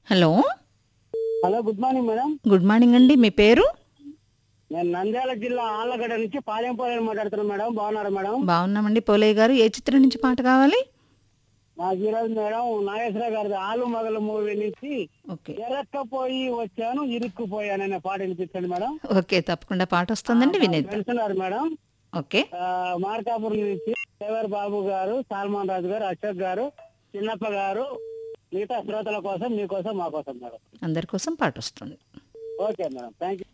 hello hello good morning madam good morning అండి మీ పేరు నేను నంద్యాల జిల్లా ఆళ్ళగడ్డ నుంచి పాలెంపోలేని మాట్లాడుతున్నాను మేడం బాగున్నారా మేడం బాగున్నామండి పోలయ్య గారు ఏ చిత్రం నుంచి పాట కావాలి నాకు ఈరోజు మేడం నాగేశ్వర గారి ఆలు మగలు మూవీ నుంచి ఓకే ఎరక్కపోయి వచ్చాను ఇరుక్కుపోయాను అనే పాట వినిపించండి మేడం ఓకే తప్పకుండా పాట వస్తుందండి వినేద్దాం వెళ్తున్నారు మేడం ఓకే ఆ, మార్కాపురం నుంచి దేవర్ బాబు గారు సల్మాన్ రాజు గారు అశోక్ గారు చిన్నప్ప గారు మిగతా శ్రోతల కోసం మీకోసం మా కోసం మేడం అందరి కోసం పాట వస్తుంది ఓకే మేడం థ్యాంక్ యూ